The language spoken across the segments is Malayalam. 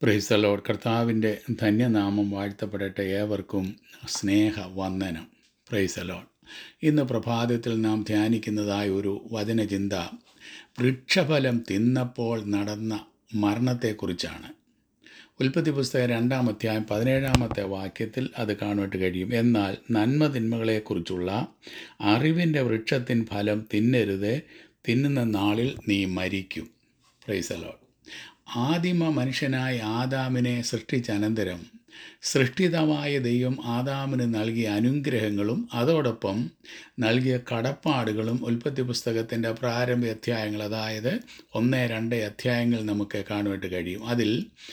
പ്രൈസലോഡ് കർത്താവിൻ്റെ ധന്യനാമം വാഴ്ത്തപ്പെടട്ടെ ഏവർക്കും സ്നേഹ വന്ദനം പ്രൈസലോഡ് ഇന്ന് പ്രഭാതത്തിൽ നാം ധ്യാനിക്കുന്നതായ ഒരു വചനചിന്ത വൃക്ഷഫലം തിന്നപ്പോൾ നടന്ന മരണത്തെക്കുറിച്ചാണ് ഉൽപ്പത്തി പുസ്തകം രണ്ടാം അധ്യായം പതിനേഴാമത്തെ വാക്യത്തിൽ അത് കാണുവാൻ കഴിയും എന്നാൽ നന്മ തിന്മകളെക്കുറിച്ചുള്ള അറിവിൻ്റെ വൃക്ഷത്തിൻ ഫലം തിന്നരുത് തിന്നുന്ന നാളിൽ നീ മരിക്കും പ്രൈസലോഡ് ആദിമ മനുഷ്യനായ ആദാമിനെ സൃഷ്ടിച്ച അനന്തരം സൃഷ്ടിതമായ ദൈവം ആദാമിന് നൽകിയ അനുഗ്രഹങ്ങളും അതോടൊപ്പം നൽകിയ കടപ്പാടുകളും ഉൽപ്പത്തി പുസ്തകത്തിൻ്റെ പ്രാരംഭ അധ്യായങ്ങൾ അതായത് ഒന്ന് രണ്ട് അധ്യായങ്ങൾ നമുക്ക് കാണുവാൻ കഴിയും അതിൽ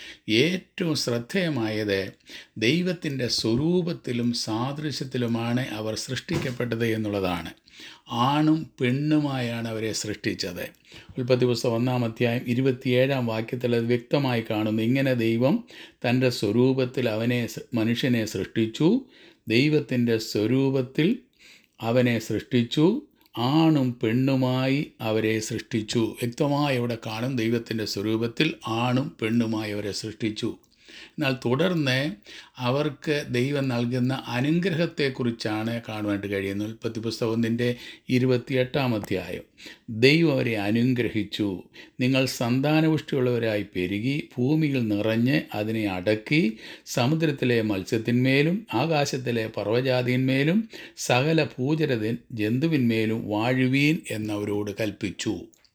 ഏറ്റവും ശ്രദ്ധേയമായത് ദൈവത്തിൻ്റെ സ്വരൂപത്തിലും സാദൃശ്യത്തിലുമാണ് അവർ സൃഷ്ടിക്കപ്പെട്ടത് എന്നുള്ളതാണ് ആണും പെണ്ണുമായാണ് അവരെ സൃഷ്ടിച്ചത് ഉൽപ്പത്തി പുസ്തകം ഒന്നാം അധ്യായം ഇരുപത്തിയേഴാം വാക്യത്തിൽ അത് വ്യക്തമായി കാണുന്നു ഇങ്ങനെ ദൈവം തൻ്റെ സ്വരൂപത്തിൽ അവനെ മനുഷ്യനെ സൃഷ്ടിച്ചു ദൈവത്തിൻ്റെ സ്വരൂപത്തിൽ അവനെ സൃഷ്ടിച്ചു ആണും പെണ്ണുമായി അവരെ സൃഷ്ടിച്ചു വ്യക്തമായി അവിടെ കാണും ദൈവത്തിൻ്റെ സ്വരൂപത്തിൽ ആണും പെണ്ണുമായി അവരെ സൃഷ്ടിച്ചു എന്നാൽ തുടർന്ന് അവർക്ക് ദൈവം നൽകുന്ന അനുഗ്രഹത്തെക്കുറിച്ചാണ് കാണുവാനായിട്ട് കഴിയുന്നത് ഉൽപ്പത്തി പുസ്തകം ഒന്നിൻ്റെ ഇരുപത്തിയെട്ടാം അധ്യായം ദൈവം അവരെ അനുഗ്രഹിച്ചു നിങ്ങൾ സന്താനപുഷ്ടിയുള്ളവരായി പെരുകി ഭൂമിയിൽ നിറഞ്ഞ് അതിനെ അടക്കി സമുദ്രത്തിലെ മത്സ്യത്തിന്മേലും ആകാശത്തിലെ പർവ്വജാതിന്മേലും സകല പൂജര ജന്തുവിന്മേലും വാഴുവീൻ എന്നവരോട് കൽപ്പിച്ചു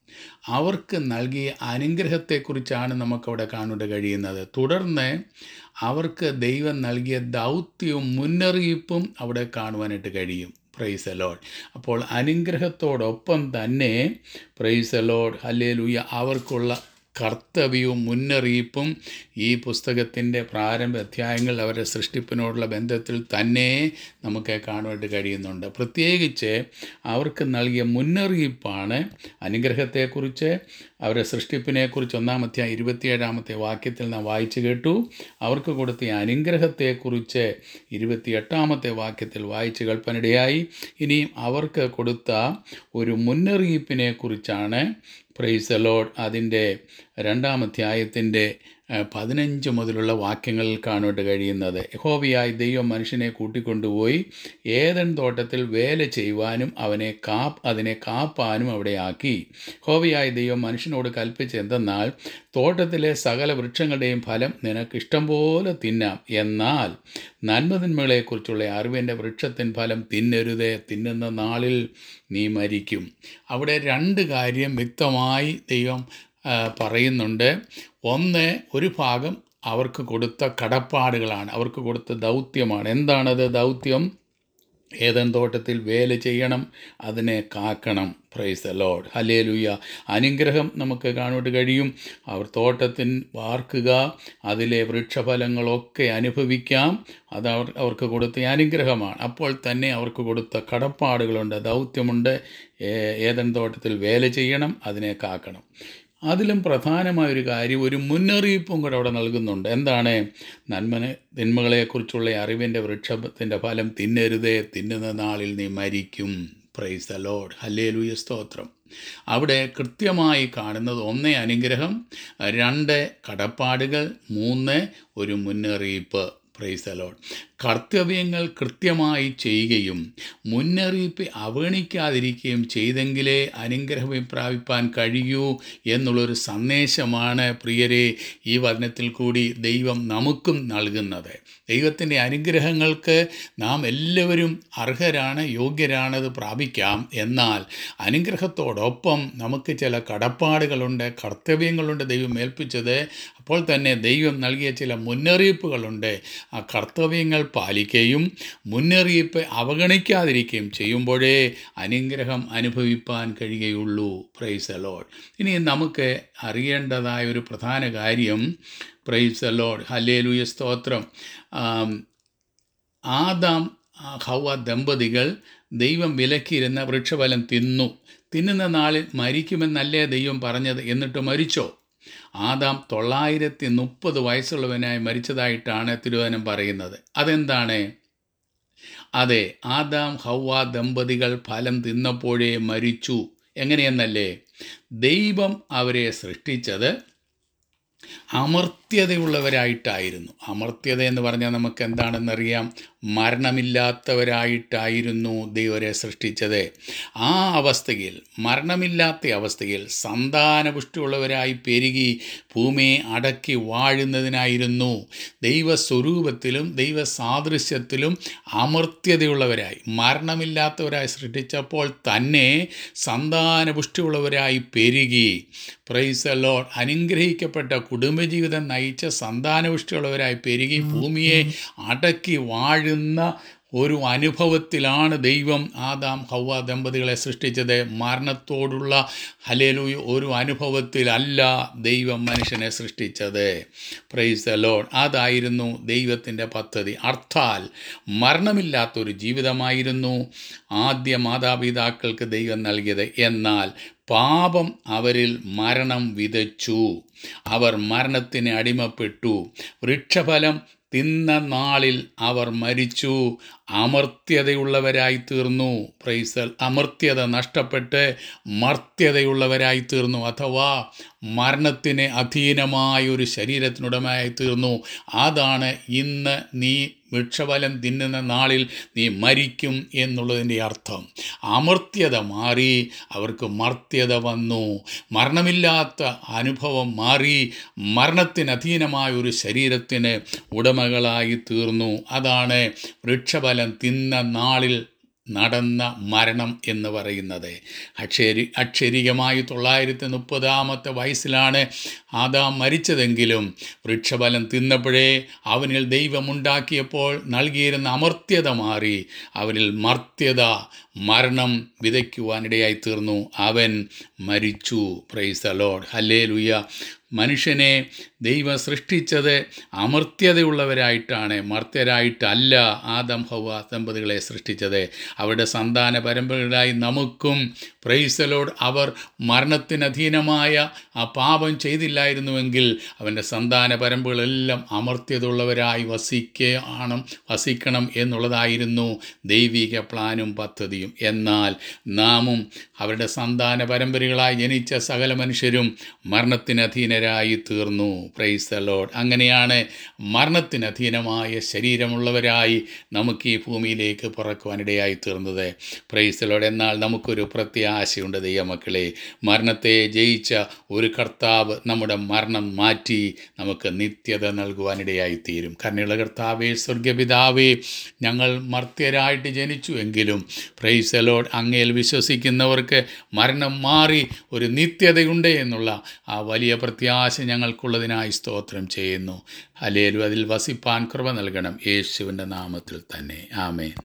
അവർക്ക് നൽകിയ അനുഗ്രഹത്തെക്കുറിച്ചാണ് നമുക്കവിടെ കാണുവാൻ കഴിയുന്നത് തുടർന്ന് അവർക്ക് ദൈവം നൽകിയ ദൗത്യവും മുന്നറിയിപ്പും അവിടെ കാണുവാനായിട്ട് കഴിയും പ്രൈസ് അലോഡ് അപ്പോൾ അനുഗ്രഹത്തോടൊപ്പം തന്നെ പ്രൈസ് അലോഡ് ഹല്ലേലൂയ അവർക്കുള്ള കർത്തവ്യവും മുന്നറിയിപ്പും ഈ പുസ്തകത്തിൻ്റെ പ്രാരംഭ അധ്യായങ്ങൾ അവരുടെ സൃഷ്ടിപ്പിനോടുള്ള ബന്ധത്തിൽ തന്നെ നമുക്ക് കാണുവാനായിട്ട് കഴിയുന്നുണ്ട് പ്രത്യേകിച്ച് അവർക്ക് നൽകിയ മുന്നറിയിപ്പാണ് അനുഗ്രഹത്തെക്കുറിച്ച് അവരുടെ സൃഷ്ടിപ്പിനെക്കുറിച്ച് ഒന്നാം അധ്യായം ഇരുപത്തിയേഴാമത്തെ വാക്യത്തിൽ നാം വായിച്ചു കേട്ടു അവർക്ക് കൊടുത്ത അനുഗ്രഹത്തെക്കുറിച്ച് ഇരുപത്തിയെട്ടാമത്തെ വാക്യത്തിൽ വായിച്ച് കൽപ്പനയിടയായി ഇനിയും അവർക്ക് കൊടുത്ത ഒരു മുന്നറിയിപ്പിനെ കുറിച്ചാണ് പ്രൈസ് അലോഡ് അതിൻ്റെ രണ്ടാം അധ്യായത്തിൻ്റെ പതിനഞ്ച് മുതലുള്ള വാക്യങ്ങളിൽ കാണുവാൻ കഴിയുന്നത് യഹോവയായി ദൈവം മനുഷ്യനെ കൂട്ടിക്കൊണ്ടുപോയി ഏതൻ തോട്ടത്തിൽ വേല ചെയ്യുവാനും അവനെ കാപ്പ് അതിനെ കാപ്പാനും അവിടെ ആക്കി ഹോവയായി ദൈവം മനുഷ്യനോട് കൽപ്പിച്ച് എന്തെന്നാൽ തോട്ടത്തിലെ സകല വൃക്ഷങ്ങളുടെയും ഫലം നിനക്ക് ഇഷ്ടം പോലെ തിന്നാം എന്നാൽ നന്മതിന്മകളെക്കുറിച്ചുള്ള അറിവിൻ്റെ വൃക്ഷത്തിൻ ഫലം തിന്നരുതേ തിന്നുന്ന നാളിൽ നീ മരിക്കും അവിടെ രണ്ട് കാര്യം വ്യക്തമായി ദൈവം പറയുന്നുണ്ട് ഒന്ന് ഒരു ഭാഗം അവർക്ക് കൊടുത്ത കടപ്പാടുകളാണ് അവർക്ക് കൊടുത്ത ദൗത്യമാണ് എന്താണത് ദൗത്യം ഏതൻ തോട്ടത്തിൽ വേല ചെയ്യണം അതിനെ കാക്കണം പ്രൈസ് ലോഡ് ഹലേലുയ്യ അനുഗ്രഹം നമുക്ക് കാണുവാൻ കഴിയും അവർ തോട്ടത്തിൽ വാർക്കുക അതിലെ വൃക്ഷഫലങ്ങളൊക്കെ അനുഭവിക്കാം അത് അവർ അവർക്ക് കൊടുത്ത അനുഗ്രഹമാണ് അപ്പോൾ തന്നെ അവർക്ക് കൊടുത്ത കടപ്പാടുകളുണ്ട് ദൗത്യമുണ്ട് ഏതൻ തോട്ടത്തിൽ വേല ചെയ്യണം അതിനെ കാക്കണം അതിലും പ്രധാനമായൊരു കാര്യം ഒരു മുന്നറിയിപ്പും കൂടെ അവിടെ നൽകുന്നുണ്ട് എന്താണ് നന്മനെ തിന്മകളെക്കുറിച്ചുള്ള അറിവിൻ്റെ വൃക്ഷത്തിൻ്റെ ഫലം തിന്നരുതേ തിന്നുന്ന നാളിൽ നീ മരിക്കും പ്രൈസ് ദ ലോഡ് ഹല്ലേലൂയ സ്തോത്രം അവിടെ കൃത്യമായി കാണുന്നത് ഒന്ന് അനുഗ്രഹം രണ്ട് കടപ്പാടുകൾ മൂന്ന് ഒരു മുന്നറിയിപ്പ് പ്രൈസ് അലോഡ് കർത്തവ്യങ്ങൾ കൃത്യമായി ചെയ്യുകയും മുന്നറിയിപ്പ് അവഗണിക്കാതിരിക്കുകയും ചെയ്തെങ്കിലേ അനുഗ്രഹം പ്രാപിപ്പാൻ കഴിയൂ എന്നുള്ളൊരു സന്ദേശമാണ് പ്രിയരെ ഈ വചനത്തിൽ കൂടി ദൈവം നമുക്കും നൽകുന്നത് ദൈവത്തിൻ്റെ അനുഗ്രഹങ്ങൾക്ക് നാം എല്ലാവരും അർഹരാണ് യോഗ്യരാണത് പ്രാപിക്കാം എന്നാൽ അനുഗ്രഹത്തോടൊപ്പം നമുക്ക് ചില കടപ്പാടുകളുണ്ട് കർത്തവ്യങ്ങളുണ്ട് ദൈവം ഏൽപ്പിച്ചത് അപ്പോൾ തന്നെ ദൈവം നൽകിയ ചില മുന്നറിയിപ്പുകളുണ്ട് ആ കർത്തവ്യങ്ങൾ പാലിക്കുകയും മുന്നറിയിപ്പ് അവഗണിക്കാതിരിക്കുകയും ചെയ്യുമ്പോഴേ അനുഗ്രഹം അനുഭവിപ്പാൻ കഴിയുകയുള്ളൂ പ്രൈസ് അലോഡ് ഇനി നമുക്ക് അറിയേണ്ടതായ ഒരു പ്രധാന കാര്യം പ്രൈസ് അലോഡ് ഹല്ലേലൂയ സ്തോത്രം ആദാം ഹൗവ ദമ്പതികൾ ദൈവം വിലക്കിയിരുന്ന വൃക്ഷഫലം തിന്നു തിന്നുന്ന നാളിൽ മരിക്കുമെന്നല്ലേ ദൈവം പറഞ്ഞത് എന്നിട്ട് മരിച്ചോ ആദാം തൊള്ളായിരത്തി മുപ്പത് വയസ്സുള്ളവനായി മരിച്ചതായിട്ടാണ് തിരുവനം പറയുന്നത് അതെന്താണ് അതെ ആദാം ഹൗവ ദമ്പതികൾ ഫലം തിന്നപ്പോഴേ മരിച്ചു എങ്ങനെയെന്നല്ലേ ദൈവം അവരെ സൃഷ്ടിച്ചത് അമർത്യതയുള്ളവരായിട്ടായിരുന്നു അമർത്യത എന്ന് പറഞ്ഞാൽ നമുക്ക് എന്താണെന്നറിയാം മരണമില്ലാത്തവരായിട്ടായിരുന്നു ദൈവരെ സൃഷ്ടിച്ചത് ആ അവസ്ഥയിൽ മരണമില്ലാത്ത അവസ്ഥയിൽ സന്താനപുഷ്ടിയുള്ളവരായി പെരുകി ഭൂമിയെ അടക്കി വാഴുന്നതിനായിരുന്നു ദൈവസ്വരൂപത്തിലും ദൈവ സാദൃശ്യത്തിലും അമർത്യതയുള്ളവരായി മരണമില്ലാത്തവരായി സൃഷ്ടിച്ചപ്പോൾ തന്നെ സന്താനപുഷ്ടിയുള്ളവരായി പെരുകി പ്രൈസ് ലോഡ് അനുഗ്രഹിക്കപ്പെട്ട കുടുംബജീവിതം നയിച്ച സന്താനപുഷ്ടിയുള്ളവരായി പെരുകി ഭൂമിയെ അടക്കി വാഴുന്ന ഒരു അനുഭവത്തിലാണ് ദൈവം ആദാം ഹൗവ ദമ്പതികളെ സൃഷ്ടിച്ചത് മരണത്തോടുള്ള ഹലേലു ഒരു അനുഭവത്തിലല്ല ദൈവം മനുഷ്യനെ സൃഷ്ടിച്ചത് പ്രൈസ് ദ ലോഡ് അതായിരുന്നു ദൈവത്തിൻ്റെ പദ്ധതി അർത്ഥാൽ മരണമില്ലാത്തൊരു ജീവിതമായിരുന്നു ആദ്യ മാതാപിതാക്കൾക്ക് ദൈവം നൽകിയത് എന്നാൽ പാപം അവരിൽ മരണം വിതച്ചു അവർ മരണത്തിന് അടിമപ്പെട്ടു വൃക്ഷഫലം തിന്ന നാളിൽ അവർ മരിച്ചു അമർത്യതയുള്ളവരായി തീർന്നു പ്രൈസൽ അമർത്യത നഷ്ടപ്പെട്ട് മർത്യതയുള്ളവരായി തീർന്നു അഥവാ മരണത്തിന് അധീനമായ ഒരു ശരീരത്തിനുടമയായി തീർന്നു അതാണ് ഇന്ന് നീ വൃക്ഷഫലം തിന്നുന്ന നാളിൽ നീ മരിക്കും എന്നുള്ളതിൻ്റെ അർത്ഥം അമർത്യത മാറി അവർക്ക് മർത്യത വന്നു മരണമില്ലാത്ത അനുഭവം മാറി മരണത്തിന് അധീനമായ ഒരു ശരീരത്തിന് ഉടമകളായി തീർന്നു അതാണ് വൃക്ഷഫലം തിന്ന നാളിൽ നടന്ന മരണം എന്ന് പറയുന്നത് അക്ഷരി അക്ഷരികമായി തൊള്ളായിരത്തി മുപ്പതാമത്തെ വയസ്സിലാണ് ആദാം മരിച്ചതെങ്കിലും വൃക്ഷഫലം തിന്നപ്പോഴേ അവനിൽ ദൈവമുണ്ടാക്കിയപ്പോൾ നൽകിയിരുന്ന അമർത്യത മാറി അവനിൽ മർത്യത മരണം വിതയ്ക്കുവാനിടയായി തീർന്നു അവൻ മരിച്ചു പ്രൈസ് അലോഡ് ഹല്ലേ ലുയ്യ മനുഷ്യനെ ദൈവം സൃഷ്ടിച്ചത് അമർത്യതയുള്ളവരായിട്ടാണ് മർത്യരായിട്ടല്ല ആദം ഹൗവ ദമ്പതികളെ സൃഷ്ടിച്ചത് അവരുടെ സന്താന പരമ്പരകളായി നമുക്കും പ്രൈസലോട് അവർ മരണത്തിനധീനമായ ആ പാപം ചെയ്തില്ലായിരുന്നുവെങ്കിൽ അവൻ്റെ സന്താന പരമ്പരകളെല്ലാം അമർത്യതയുള്ളവരായി വസിക്കണം വസിക്കണം എന്നുള്ളതായിരുന്നു ദൈവിക പ്ലാനും പദ്ധതിയും എന്നാൽ നാമും അവരുടെ സന്താന പരമ്പരകളായി ജനിച്ച സകല മനുഷ്യരും മരണത്തിനധീനരായി തീർന്നു പ്രൈസ് ലോഡ് അങ്ങനെയാണ് മരണത്തിനധീനമായ ശരീരമുള്ളവരായി നമുക്ക് ഈ ഭൂമിയിലേക്ക് പിറക്കുവാനിടയായി തീർന്നത് പ്രൈസ് ലോഡ് എന്നാൽ നമുക്കൊരു പ്രത്യാശയുണ്ട് ദൈവമക്കളെ മരണത്തെ ജയിച്ച ഒരു കർത്താവ് നമ്മുടെ മരണം മാറ്റി നമുക്ക് നിത്യത നൽകുവാനിടയായി തീരും കരുണയുള്ള കർത്താവേ സ്വർഗപിതാവേ ഞങ്ങൾ മർത്യരായിട്ട് ജനിച്ചു എങ്കിലും പ്രൈസ് ലോഡ് അങ്ങയിൽ വിശ്വസിക്കുന്നവർക്ക് മരണം മാറി ഒരു നിത്യതയുണ്ട് എന്നുള്ള ആ വലിയ പ്രത്യാശ ഞങ്ങൾക്കുള്ളതിനായി സ്തോത്രം ചെയ്യുന്നു അലേലും അതിൽ വസിപ്പാൻ കൃപ നൽകണം യേശുവിൻ്റെ നാമത്തിൽ തന്നെ ആമേൻ